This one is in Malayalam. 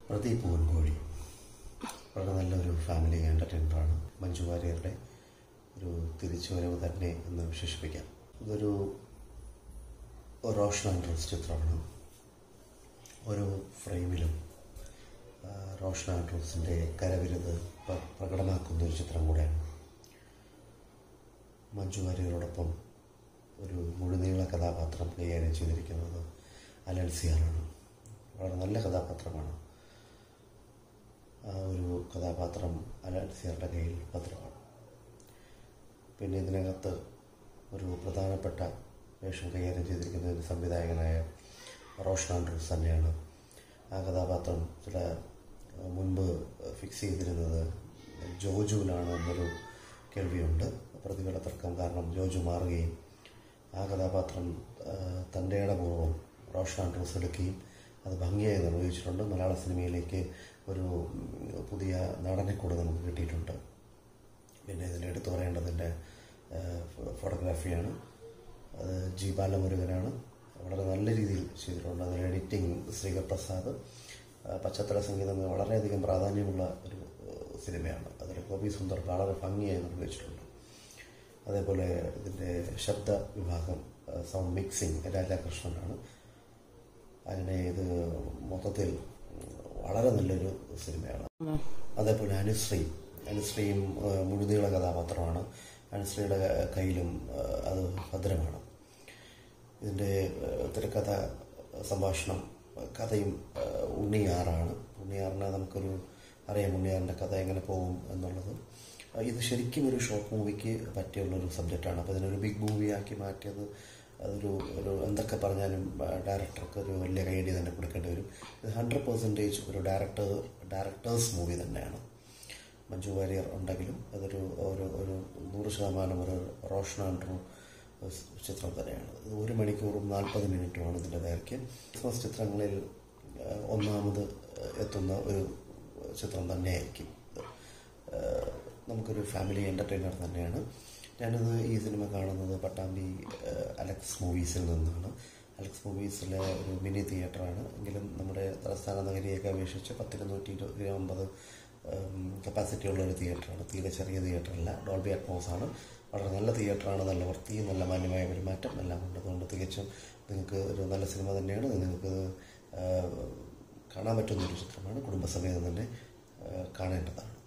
പ്രദീപ് പൂവൻകോഴി വളരെ നല്ലൊരു ഫാമിലി എൻ്റർടൈനറാണ് മഞ്ജു വാര്യരുടെ ഒരു തിരിച്ചുവരവ് തന്നെ എന്ന് വിശേഷിപ്പിക്കാം ഇതൊരു റോഷൻ ആൻഡ്രൂസ് ചിത്രമാണ് ഓരോ ഫ്രെയിമിലും ആ, റോഷൻ ആൻഡ്രൂസിൻ്റെ കരവിരുത് പ്ര- പ്രകടമാക്കുന്ന ഒരു ചിത്രം കൂടെയാണ് മഞ്ജു വാര്യരോടൊപ്പം ഒരു മുഴുനീള കഥാപാത്രം കൈകാര്യം ചെയ്തിരിക്കുന്നത് അലൻസിയാറാണ് വളരെ നല്ല കഥാപാത്രമാണ് ആ ഒരു കഥാപാത്രം അലൻസിയാറുടെ കയ്യിൽ ഭദ്രമാണ് പിന്നെ ഇതിനകത്ത് ഒരു പ്രധാനപ്പെട്ട വേഷം കൈകാര്യം ചെയ്തിരിക്കുന്ന ഒരു സംവിധായകനായ റോഷൻ ആൻഡ്രൂസ് തന്നെയാണ് ആ കഥാപാത്രം ചില ആ, മുൻപ് ഫിക്സ് ചെയ്തിരുന്നത് ജോജുവിലാണ് എന്നൊരു കേൾവിയുണ്ട് പ്രതികളുടെ തർക്കം കാരണം ജോജു മാറുകയും ആ കഥാപാത്രം ആ, തൻ്റെ ഇടപൂർവ്വം റോഷൻ ആൻഡ്രൂസ് എടുക്കുകയും അത് ഭംഗിയായി നിർവഹിച്ചിട്ടുണ്ട് മലയാള സിനിമയിലേക്ക് ഒരു ഉം, പുതിയ നടനെ കൂടെ നമുക്ക് കിട്ടിയിട്ടുണ്ട് പിന്നെ ഇതിൽ എടുത്തു പറയേണ്ടതിൻ്റെ ഫോട്ടോഗ്രാഫിയാണ് അത് ജി ബാലമുരുകനാണ് വളരെ നല്ല രീതിയിൽ ചെയ്തിട്ടുണ്ട് അതിൽ എഡിറ്റിംഗ് ശ്രീകർ പ്രസാദ് ആ, പശ്ചാത്തല സംഗീതം വളരെയധികം പ്രാധാന്യമുള്ള ഒരു ഏഹ്, സിനിമയാണ് അതിൽ ഗോപി സുന്ദർ വളരെ ഭംഗിയായി നിർവഹിച്ചിട്ടുണ്ട് അതേപോലെ ഇതിൻ്റെ ശബ്ദ വിഭാഗം ആ, സൗണ്ട് മിക്സിംഗ് രാജാകൃഷ്ണനാണ് അങ്ങനെ ഇത് മൊത്തത്തിൽ വളരെ നല്ലൊരു സിനിമയാണ് അതേപോലെ അനുശ്രീ അനുശ്രീയും ആ, മുഴുനീള കഥാപാത്രമാണ് അനുശ്രീയുടെ കയ്യിലും ആ, അത് ഭദ്രമാണ് ഇതിൻ്റെ ആ, തിരക്കഥ സംഭാഷണം കഥയും ആ, ഉണ്ണിയാറാണ് ഉണ്ണിയാറിനെ നമുക്കൊരു അറിയാം ഉണ്ണിയാറിൻ്റെ കഥ എങ്ങനെ പോകും എന്നുള്ളത് ആ, ഇത് ശരിക്കും ഒരു ഷോർട്ട് മൂവിക്ക് പറ്റിയുള്ളൊരു സബ്ജക്റ്റാണ് അപ്പോൾ ഇതിനൊരു ബിഗ് മൂവിയാക്കി മാറ്റിയത് അതൊരു ഒരു എന്തൊക്കെ പറഞ്ഞാലും ആ, ഡയറക്ടർക്ക് ഒരു വലിയ കൈഡി തന്നെ കൊടുക്കേണ്ടി വരും ഇത് ഹൺഡ്രഡ് പെർസെൻറ്റേജ് ഒരു ഡയറക്ടർ ഡയറക്ടേഴ്സ് മൂവി തന്നെയാണ് മഞ്ജു വാര്യർ ഉണ്ടെങ്കിലും അതൊരു ഒരു ഒരു നൂറ് ശതമാനം ഒരു റോഷൻ ആൻഡ്രൂ ചിത്രം തന്നെയാണ് ഇത് ഒരു മണിക്കൂറും നാൽപ്പത് മിനിറ്റുമാണ് ഇതിൻ്റെ ദൈർഘ്യം ക്രിസ്മസ് ചിത്രങ്ങളിൽ ആ, ഒന്നാമത് എത്തുന്ന ഒരു ചിത്രം തന്നെയായിരിക്കും ഇത് ആ, നമുക്കൊരു ഫാമിലി എൻ്റർടൈനർ തന്നെയാണ് ഞാനിത് ഈ സിനിമ കാണുന്നത് പട്ടാമ്പി ആ, അലക്സ് മൂവീസിൽ നിന്നാണ് അലക്സ് മൂവീസിലെ ഒരു മിനി തിയേറ്ററാണ് എങ്കിലും നമ്മുടെ തലസ്ഥാന നഗരിയൊക്കെ അപേക്ഷിച്ച് പത്തിരുന്നൂറ്റി ഇരുപത്തി ഒമ്പത് കപ്പാസിറ്റി ഉള്ള ഒരു തിയേറ്ററാണ് തീരെ ചെറിയ തിയേറ്ററല്ല ഡോൾബി അറ്റ്മോസ് ആണ് വളരെ നല്ല തിയേറ്ററാണ് നല്ല വൃത്തി നല്ല മാന്യമായ പെരുമാറ്റം എല്ലാം ഉണ്ട് അതുകൊണ്ട് തികച്ചും നിങ്ങൾക്ക് ഒരു നല്ല സിനിമ തന്നെയാണ് ഇത് നിങ്ങൾക്ക് ആ, കാണാൻ പറ്റുന്ന ഒരു ചിത്രമാണ് കുടുംബസമേതം തന്നെ ആ, കാണേണ്ടതാണ്